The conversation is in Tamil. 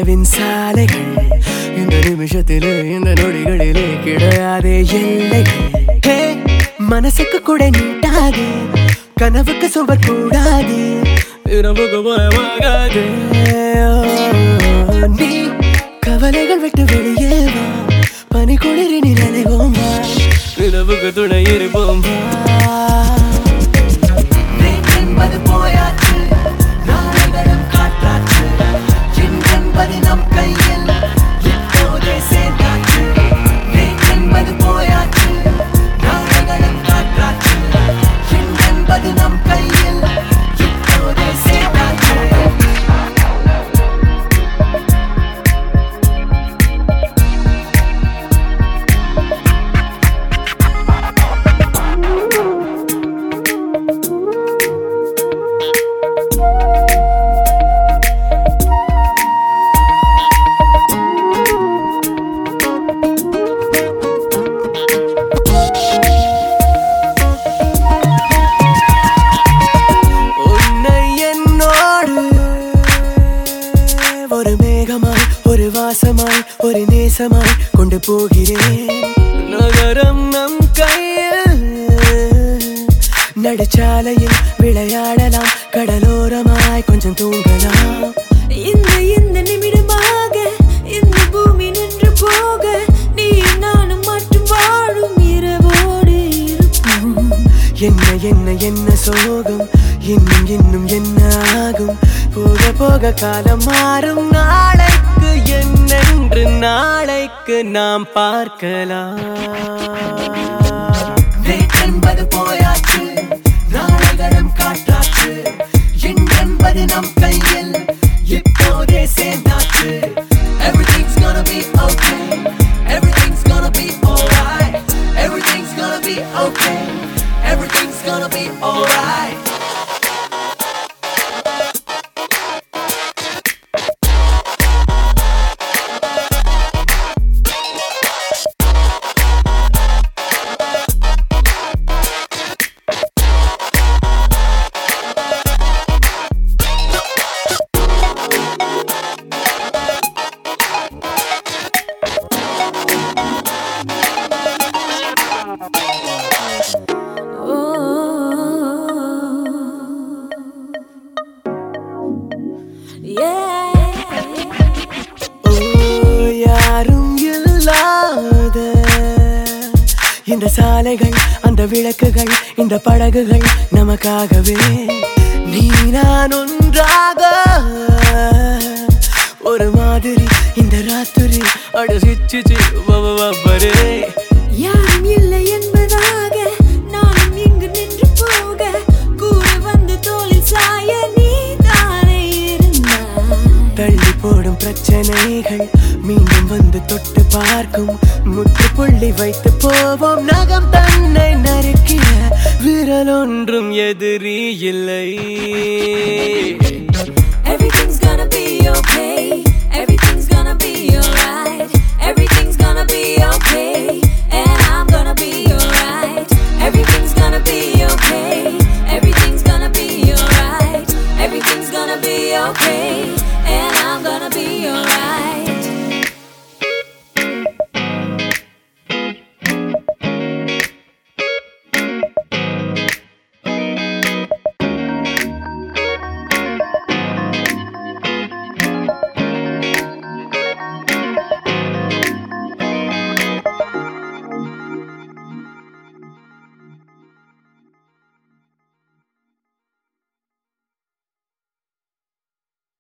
நிலவின் சாலைகள் இந்த நிமிஷத்திலே இந்த நொடிகளிலே கிடையாதே எல்லைகள் ஹே மனசுக்கு கூட நீட்டாது கனவுக்கு சுவர் கூடாது இரவுக்கு பயமாகாது ஓ, நீ கவலைகள் விட்டு வெளியே வா பனி குளிரி நிலைவோம் வா நிலவுக்கு துணை இருப்போம் வா நேற்றென்பது போயாச்சு நாளைகளும் காற்றாச்சு இன்றென்பது நம் கையில் இப்போதே சேர்ந்தாச்சு நேற்றென்பது போயாச்சு நாளைகளும் காற்றாச்சு இன்றென்பது நம் கையில் இப்போதே சேர்ந்தாச்சு உன்னை என்னோடு ஒரு மேகமாய் ஒரு வாசமாய் ஒரு நேசமாய் கொண்டு போகிறேன் நகரம் நம் கையில் நடுச்சாலையில் விளையாடலாம் கடலோரமாய் கொஞ்சம் தூங்கலாம் இந்த இந்த நிமிடமாக இந்த பூமி நின்று போக நீ நானும் மட்டும் வாழும் இரவோடு இருப்போம் என்ன என்ன என்ன சோகம் இன்னும் இன்னும் என்ன ஆகும் போக போக காலம் மாறும் நாளைக்கு என்னென்று நாளைக்கு நாம் பார்க்கலாம் நேற்றென்பது போயாச்சு நாளைகளும் காற்றாச்சு இன்றென்பது நம் கையில் இப்போதே சேர்ந்தாச்சு Everything's gonna be okay Everything's gonna be alright Everything's gonna be okay Everything's gonna be alright ஓ, யாரும் இல்லாத இந்த சாலைகள் அந்த விளக்குகள் இந்த படகுகள் நமக்காகவே நீ நான் ஒன்றாக ஒரு மாதிரி இந்த ராத்திரி அடசிச்சு வவரே யாரும் இல்லை என்பதாக நானும் இங்கு நின்று போக கூட வந்து தோளில் சாய நீ தானே இருந்தாய் தள்ளி போடும் பிரச்சனைகள் மீண்டும் வந்து தொட்டு பார்க்கும் முற்றுப்புள்ளி வைத்து போவோம் நகம் தன்னை நறுக்கிய விரல் ஒன்றும் எதிரி இல்லை